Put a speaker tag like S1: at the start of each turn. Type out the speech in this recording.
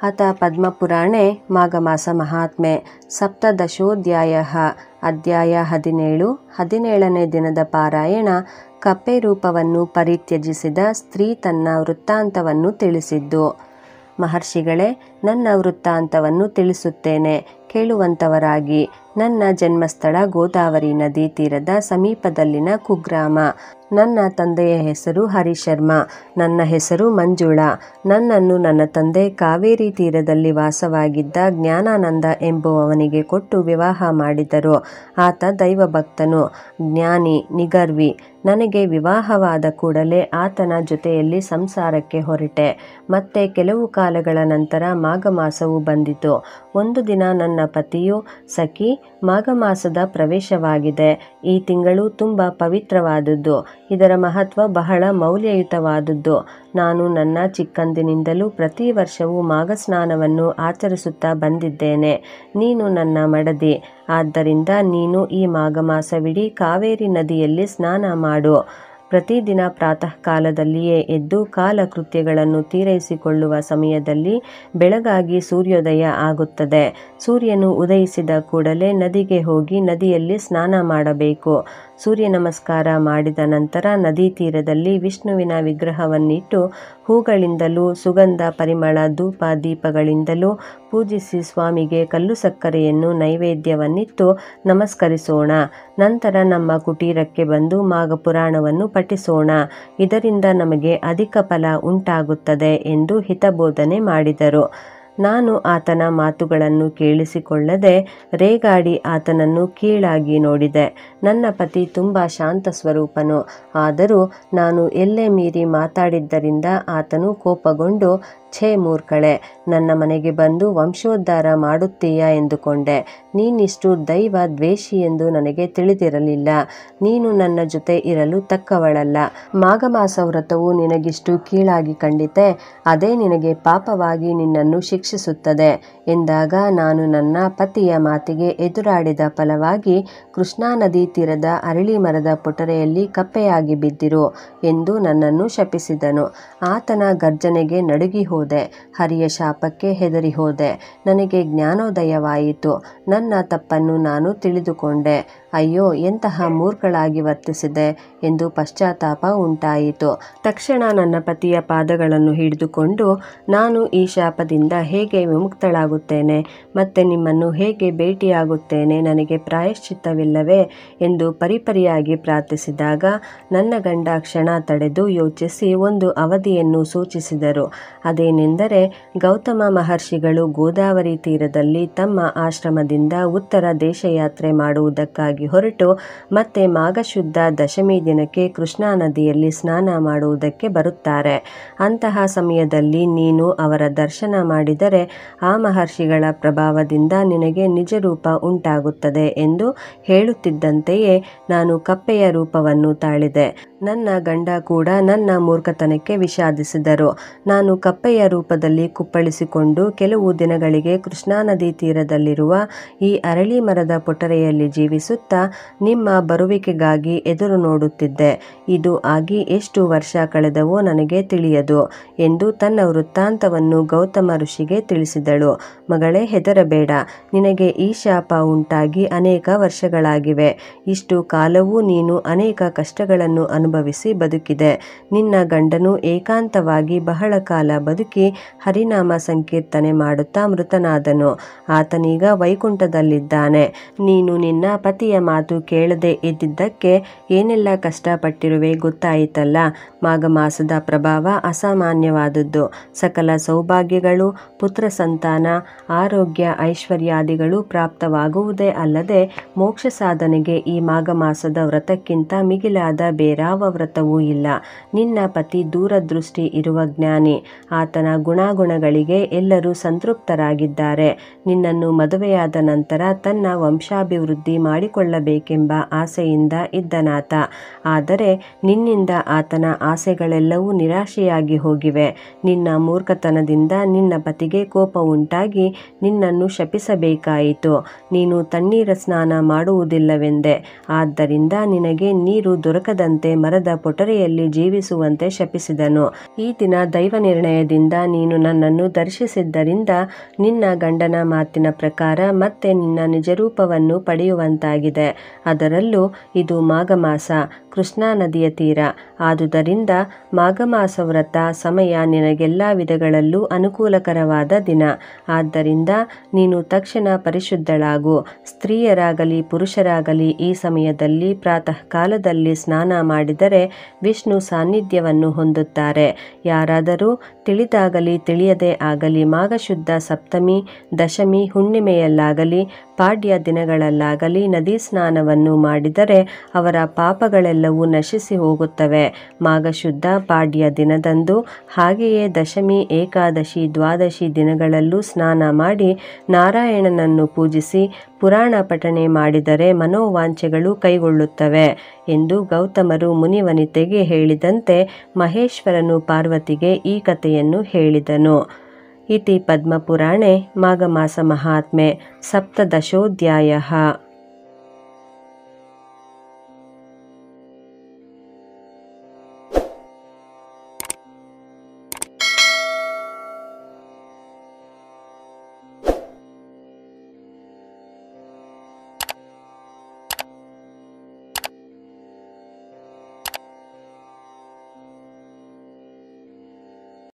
S1: ಅಥ ಪದ್ಮಪುರಾಣೆ ಮಾಘಮಾಸ ಮಹಾತ್ಮೆ ಸಪ್ತದಶೋಧ್ಯಾಯ ಅಧ್ಯಾಯ ಹದಿನೇಳು ಹದಿನೇಳನೇ ದಿನದ ಪಾರಾಯಣ ಕಪ್ಪೆ ರೂಪವನ್ನು ಪರಿತ್ಯಜಿಸಿದ ಸ್ತ್ರೀ ತನ್ನ ವೃತ್ತಾಂತವನ್ನು ತಿಳಿಸಿದ್ದು ಮಹರ್ಷಿಗಳೇ ನನ್ನ ವೃತ್ತಾಂತವನ್ನು ತಿಳಿಸುತ್ತೇನೆ ಕೇಳುವಂತವರಾಗಿ ನನ್ನ ಜನ್ಮಸ್ಥಳ ಗೋದಾವರಿ ನದಿ ತೀರದ ಸಮೀಪದಲ್ಲಿನ ಕುಗ್ರಾಮ ನನ್ನ ತಂದೆಯ ಹೆಸರು ಹರಿಶರ್ಮ ನನ್ನ ಹೆಸರು ಮಂಜುಳಾ ನನ್ನನ್ನು ನನ್ನ ತಂದೆ ಕಾವೇರಿ ತೀರದಲ್ಲಿ ವಾಸವಾಗಿದ್ದ ಜ್ಞಾನಾನಂದ ಎಂಬುವವನಿಗೆ ಕೊಟ್ಟು ವಿವಾಹ ಮಾಡಿದರು ಆತ ದೈವಭಕ್ತನು ಜ್ಞಾನಿ ನಿಗರ್ವಿ ನನಗೆ ವಿವಾಹವಾದ ಕೂಡಲೇ ಆತನ ಜೊತೆಯಲ್ಲಿ ಸಂಸಾರಕ್ಕೆ ಹೊರಟೆ ಮತ್ತೆ ಕೆಲವು ಕಾಲಗಳ ನಂತರ ಮಾಘಮಾಸವು ಬಂದಿತು ಒಂದು ದಿನ ನನ್ನ ಪತಿಯು ಸಖಿ ಮಾಘಮಾಸದ ಪ್ರವೇಶವಾಗಿದೆ ಈ ತಿಂಗಳು ತುಂಬ ಪವಿತ್ರವಾದದ್ದು ಇದರ ಮಹತ್ವ ಬಹಳ ಮೌಲ್ಯಯುತವಾದದ್ದು ನಾನು ನನ್ನ ಚಿಕ್ಕಂದಿನಿಂದಲೂ ಪ್ರತಿ ವರ್ಷವೂ ಮಾಘ ಸ್ನಾನವನ್ನು ಆಚರಿಸುತ್ತಾ ಬಂದಿದ್ದೇನೆ ನೀನು ನನ್ನ ಮಡದಿ ಆದ್ದರಿಂದ ನೀನು ಈ ಮಾಘಮಾಸವಿಡೀ ಕಾವೇರಿ ನದಿಯಲ್ಲಿ ಸ್ನಾನ ಮಾಡು ಪ್ರತಿದಿನ ಪ್ರಾತಃ ಕಾಲದಲ್ಲಿಯೇ ಎದ್ದು ಕಾಲಕೃತ್ಯಗಳನ್ನು ತೀರೈಸಿಕೊಳ್ಳುವ ಸಮಯದಲ್ಲಿ ಬೆಳಗಾಗಿ ಸೂರ್ಯೋದಯ ಆಗುತ್ತದೆ ಸೂರ್ಯನು ಉದಯಿಸಿದ ಕೂಡಲೇ ನದಿಗೆ ಹೋಗಿ ನದಿಯಲ್ಲಿ ಸ್ನಾನ ಮಾಡಬೇಕು ಸೂರ್ಯ ನಮಸ್ಕಾರ ಮಾಡಿದ ನಂತರ ನದಿ ತೀರದಲ್ಲಿ ವಿಷ್ಣುವಿನ ವಿಗ್ರಹವನ್ನಿಟ್ಟು ಹೂಗಳಿಂದಲೂ ಸುಗಂಧ ಪರಿಮಳ ಧೂಪ ದೀಪಗಳಿಂದಲೂ ಪೂಜಿಸಿ ಸ್ವಾಮಿಗೆ ಕಲ್ಲು ಸಕ್ಕರೆಯನ್ನು ನೈವೇದ್ಯವನ್ನಿತ್ತು ನಮಸ್ಕರಿಸೋಣ ನಂತರ ನಮ್ಮ ಕುಟೀರಕ್ಕೆ ಬಂದು ಮಾಘ ಪುರಾಣವನ್ನು ಪಠಿಸೋಣ ಇದರಿಂದ ನಮಗೆ ಅಧಿಕ ಫಲ ಉಂಟಾಗುತ್ತದೆ ಎಂದು ಹಿತಬೋಧನೆ ಮಾಡಿದರು ನಾನು ಆತನ ಮಾತುಗಳನ್ನು ಕೇಳಿಸಿಕೊಳ್ಳದೆ ರೇಗಾಡಿ ಆತನನ್ನು ಕೀಳಾಗಿ ನೋಡಿದೆ ನನ್ನ ಪತಿ ತುಂಬ ಶಾಂತ ಸ್ವರೂಪನು ಆದರೂ ನಾನು ಎಲ್ಲೇ ಮೀರಿ ಮಾತಾಡಿದ್ದರಿಂದ ಆತನು ಕೋಪಗೊಂಡು ಛೇ ಮೂರ್ಖಳೆ ನನ್ನ ಮನೆಗೆ ಬಂದು ವಂಶೋದ್ಧಾರ ಮಾಡುತ್ತೀಯಾ ಎಂದುಕೊಂಡೆ ನೀನಿಷ್ಟು ದೈವ ದ್ವೇಷಿ ಎಂದು ನನಗೆ ತಿಳಿದಿರಲಿಲ್ಲ ನೀನು ನನ್ನ ಜೊತೆ ಇರಲು ತಕ್ಕವಳಲ್ಲ ಮಾಘಮಾಸ ವ್ರತವು ನಿನಗಿಷ್ಟು ಕೀಳಾಗಿ ಕಂಡಿತೆ ಅದೇ ನಿನಗೆ ಪಾಪವಾಗಿ ನಿನ್ನನ್ನು ಶಿಕ್ಷಿಸುತ್ತದೆ ಎಂದಾಗ ನಾನು ನನ್ನ ಪತಿಯ ಮಾತಿಗೆ ಎದುರಾಡಿದ ಫಲವಾಗಿ ಕೃಷ್ಣಾ ನದಿ ತೀರದ ಅರಳಿ ಮರದ ಪೊಟರೆಯಲ್ಲಿ ಕಪ್ಪೆಯಾಗಿ ಬಿದ್ದಿರು ಎಂದು ನನ್ನನ್ನು ಶಪಿಸಿದನು ಆತನ ಗರ್ಜನೆಗೆ ನಡುಗಿ ಹೋದೆ ಹರಿಯ ಶಾಪಕ್ಕೆ ಹೆದರಿ ಹೋದೆ ನನಗೆ ಜ್ಞಾನೋದಯವಾಯಿತು ನನ್ನ ತಪ್ಪನ್ನು ನಾನು ತಿಳಿದುಕೊಂಡೆ ಅಯ್ಯೋ ಎಂತಹ ಮೂರ್ಖಳಾಗಿ ವರ್ತಿಸಿದೆ ಎಂದು ಪಶ್ಚಾತ್ತಾಪ ಉಂಟಾಯಿತು ತಕ್ಷಣ ನನ್ನ ಪತಿಯ ಪಾದಗಳನ್ನು ಹಿಡಿದುಕೊಂಡು ನಾನು ಈ ಶಾಪದಿಂದ ಹೇಗೆ ವಿಮುಕ್ತಳಾಗುತ್ತೇನೆ ಮತ್ತೆ ನಿಮ್ಮನ್ನು ಹೇಗೆ ಭೇಟಿಯಾಗುತ್ತೇನೆ ನನಗೆ ಪ್ರಾಯಶ್ಚಿತ್ತವಿಲ್ಲವೇ ಎಂದು ಪರಿಪರಿಯಾಗಿ ಪ್ರಾರ್ಥಿಸಿದಾಗ ನನ್ನ ಗಂಡ ಕ್ಷಣ ತಡೆದು ಯೋಚಿಸಿ ಒಂದು ಅವಧಿಯನ್ನು ಸೂಚಿಸಿದರು ಅದೇನೆಂದರೆ ಗೌತಮ ಮಹರ್ಷಿಗಳು ಗೋದಾವರಿ ತೀರದಲ್ಲಿ ತಮ್ಮ ಆಶ್ರಮದಿಂದ ಉತ್ತರ ದೇಶಯಾತ್ರೆ ಮಾಡುವುದಕ್ಕಾಗಿ ಹೊರಟು ಮತ್ತೆ ಮಾಘಶುದ್ಧ ದಶಮಿ ದಿನಕ್ಕೆ ಕೃಷ್ಣಾ ನದಿಯಲ್ಲಿ ಸ್ನಾನ ಮಾಡುವುದಕ್ಕೆ ಬರುತ್ತಾರೆ ಅಂತಹ ಸಮಯದಲ್ಲಿ ನೀನು ಅವರ ದರ್ಶನ ಮಾಡಿದರೆ ಆ ಮಹರ್ಷಿಗಳ ಪ್ರಭಾವದಿಂದ ನಿನಗೆ ನಿಜ ರೂಪ ಉಂಟಾಗುತ್ತದೆ ಎಂದು ಹೇಳುತ್ತಿದ್ದಂತೆಯೇ ನಾನು ಕಪ್ಪೆಯ ರೂಪವನ್ನು ತಾಳಿದೆ ನನ್ನ ಗಂಡ ಕೂಡ ನನ್ನ ಮೂರ್ಖತನಕ್ಕೆ ವಿಷಾದಿಸಿದರು ನಾನು ಕಪ್ಪೆಯ ರೂಪದಲ್ಲಿ ಕುಪ್ಪಳಿಸಿಕೊಂಡು ಕೆಲವು ದಿನಗಳಿಗೆ ಕೃಷ್ಣಾ ನದಿ ತೀರದಲ್ಲಿರುವ ಈ ಅರಳಿ ಮರದ ಪೊಟರೆಯಲ್ಲಿ ಜೀವಿಸುತ್ತಾ ನಿಮ್ಮ ಬರುವಿಕೆಗಾಗಿ ಎದುರು ನೋಡುತ್ತಿದ್ದೆ ಇದು ಆಗಿ ಎಷ್ಟು ವರ್ಷ ಕಳೆದವೋ ನನಗೆ ತಿಳಿಯದು ಎಂದು ತನ್ನ ವೃತ್ತಾಂತವನ್ನು ಗೌತಮ ಋಷಿಗೆ ತಿಳಿಸಿದಳು ಮಗಳೇ ಹೆದರಬೇಡ ನಿನಗೆ ಈ ಶಾಪ ಉಂಟಾಗಿ ಅನೇಕ ವರ್ಷಗಳಾಗಿವೆ ಇಷ್ಟು ಕಾಲವೂ ನೀನು ಅನೇಕ ಕಷ್ಟಗಳನ್ನು ಅನುಭವಿಸಿ ಬದುಕಿದೆ ನಿನ್ನ ಗಂಡನು ಏಕಾಂತವಾಗಿ ಬಹಳ ಕಾಲ ಬದುಕಿ ಹರಿನಾಮ ಸಂಕೀರ್ತನೆ ಮಾಡುತ್ತಾ ಮೃತನಾದನು ಆತನೀಗ ವೈಕುಂಠದಲ್ಲಿದ್ದಾನೆ ನೀನು ನಿನ್ನ ಪತಿಯ ಮಾತು ಕೇಳದೆ ಇದ್ದಿದ್ದಕ್ಕೆ ಏನೆಲ್ಲ ಕಷ್ಟಪಟ್ಟಿರುವೆ ಗೊತ್ತಾಯಿತಲ್ಲ ಮಾಘ ಮಾಸದ ಪ್ರಭಾವ ಅಸಾಮಾನ್ಯವಾದದ್ದು ಸಕಲ ಸೌಭಾಗ್ಯಗಳು ಪುತ್ರ ಸಂತಾನ ಆರೋಗ್ಯ ಐಶ್ವರ್ಯಾದಿಗಳು ಪ್ರಾಪ್ತವಾಗುವುದೇ ಅಲ್ಲದೆ ಮೋಕ್ಷ ಸಾಧನೆಗೆ ಈ ಮಾಘ ಮಾಸದ ವ್ರತಕ್ಕಿಂತ ಮಿಗಿಲಾದ ಬೇರಾವ ವ್ರತವೂ ಇಲ್ಲ ನಿನ್ನ ಪತಿ ದೂರದೃಷ್ಟಿ ಇರುವ ಜ್ಞಾನಿ ಆತನ ಗುಣಾಗುಣಗಳಿಗೆ ಎಲ್ಲರೂ ಸಂತೃಪ್ತರಾಗಿದ್ದಾರೆ ನಿನ್ನನ್ನು ಮದುವೆಯಾದ ನಂತರ ತನ್ನ ವಂಶಾಭಿವೃದ್ಧಿ ಮಾಡಿಕೊಳ್ಳ ಪಡೆದುಕೊಳ್ಳಬೇಕೆಂಬ ಆಸೆಯಿಂದ ಇದ್ದನಾತ ಆದರೆ ನಿನ್ನಿಂದ ಆತನ ಆಸೆಗಳೆಲ್ಲವೂ ನಿರಾಶೆಯಾಗಿ ಹೋಗಿವೆ ನಿನ್ನ ಮೂರ್ಖತನದಿಂದ ನಿನ್ನ ಪತಿಗೆ ಕೋಪ ಉಂಟಾಗಿ ನಿನ್ನನ್ನು ಶಪಿಸಬೇಕಾಯಿತು ನೀನು ತಣ್ಣೀರ ಸ್ನಾನ ಮಾಡುವುದಿಲ್ಲವೆಂದೆ ಆದ್ದರಿಂದ ನಿನಗೆ ನೀರು ದೊರಕದಂತೆ ಮರದ ಪೊಟರೆಯಲ್ಲಿ ಜೀವಿಸುವಂತೆ ಶಪಿಸಿದನು ಈ ದಿನ ದೈವ ನಿರ್ಣಯದಿಂದ ನೀನು ನನ್ನನ್ನು ದರ್ಶಿಸಿದ್ದರಿಂದ ನಿನ್ನ ಗಂಡನ ಮಾತಿನ ಪ್ರಕಾರ ಮತ್ತೆ ನಿನ್ನ ನಿಜರೂಪವನ್ನು ಪಡೆಯುವಂತಾಗಿದೆ ಅದರಲ್ಲೂ ಇದು ಮಾಘಮಾಸ ಕೃಷ್ಣಾ ನದಿಯ ತೀರ ಆದುದರಿಂದ ಮಾಘಮಾಸ ವ್ರತ ಸಮಯ ನಿನಗೆಲ್ಲ ವಿಧಗಳಲ್ಲೂ ಅನುಕೂಲಕರವಾದ ದಿನ ಆದ್ದರಿಂದ ನೀನು ತಕ್ಷಣ ಪರಿಶುದ್ಧಳಾಗು ಸ್ತ್ರೀಯರಾಗಲಿ ಪುರುಷರಾಗಲಿ ಈ ಸಮಯದಲ್ಲಿ ಪ್ರಾತಃ ಕಾಲದಲ್ಲಿ ಸ್ನಾನ ಮಾಡಿದರೆ ವಿಷ್ಣು ಸಾನ್ನಿಧ್ಯವನ್ನು ಹೊಂದುತ್ತಾರೆ ಯಾರಾದರೂ ತಿಳಿದಾಗಲಿ ತಿಳಿಯದೇ ಆಗಲಿ ಮಾಘಶುದ್ಧ ಸಪ್ತಮಿ ದಶಮಿ ಹುಣ್ಣಿಮೆಯಲ್ಲಾಗಲಿ ಪಾಡ್ಯ ದಿನಗಳಲ್ಲಾಗಲಿ ನದಿ ಸ್ನಾನವನ್ನು ಮಾಡಿದರೆ ಅವರ ಪಾಪಗಳೆಲ್ಲವೂ ನಶಿಸಿ ಹೋಗುತ್ತವೆ ಮಾಘಶುದ್ಧ ಪಾಡ್ಯ ದಿನದಂದು ಹಾಗೆಯೇ ದಶಮಿ ಏಕಾದಶಿ ದ್ವಾದಶಿ ದಿನಗಳಲ್ಲೂ ಸ್ನಾನ ಮಾಡಿ ನಾರಾಯಣನನ್ನು ಪೂಜಿಸಿ ಪುರಾಣ ಪಠಣೆ ಮಾಡಿದರೆ ಮನೋವಾಂಛೆಗಳು ಕೈಗೊಳ್ಳುತ್ತವೆ ಎಂದು ಗೌತಮರು ಮುನಿವನಿತೆಗೆ ಹೇಳಿದಂತೆ ಮಹೇಶ್ವರನು ಪಾರ್ವತಿಗೆ ಈ ಕಥೆಯನ್ನು ಹೇಳಿದನು ಇತಿ ಪದ್ಮಪುರಾಣೆ ಮಾಘಮಾಸ ಮಹಾತ್ಮೆ ಸಪ್ತದಶೋಧ್ಯಾಯ